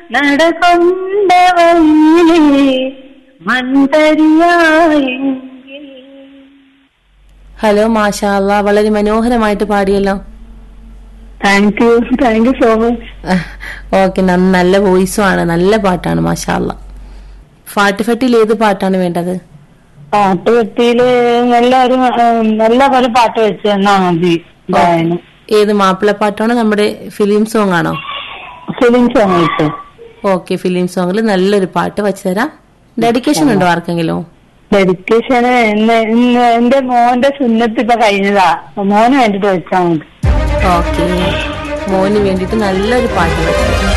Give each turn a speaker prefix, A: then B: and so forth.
A: നടകൊണ്ട വഴിയിലെ മൺതരിയായെങ്കിൽ
B: ഹലോ മാഷാ അല്ലാ വളരെ മനോഹരമായിട്ട് പാടിയല്ലോ
A: thank you thank you so much
B: okay നല്ല വോയിസും ആണ് നല്ല പാട്ടാണ് മാഷാ അല്ലാ ഫാട്ട് ഫട്ടിൽ ഏത് പാട്ടാണ് വേണ്ടത്
A: പാട്ട് പറ്റിയില് നല്ല ഒരു ഉം, നല്ല ഒരു പാട്ട് വെച്ച് തന്നാ മതി ഗായനം
B: ഏത് മാപ്പിള പാട്ടാണോ നമ്മുടെ ഫിലിം സോങ് ആണോ
A: ഫിലിം സോങ് വെച്ച്
B: ഓക്കെ ഫിലിം സോങ്ങിൽ നല്ലൊരു പാട്ട് വെച്ച് തരാം ഡെഡിക്കേഷൻ ഉണ്ടോ ആർക്കെങ്കിലും
A: ഡെഡിക്കേഷന് ഇന്ന് ഇന്ന് എന്റെ മോന്റെ സുന്നത്ത് ഇപ്പൊ കഴിഞ്ഞതാ അപ്പൊ മോന് വേണ്ടിട്ട് വെച്ചാ മതി
B: ഓക്കെ മോന് വേണ്ടിയിട്ട് നല്ലൊരു പാട്ട് വെച്ചു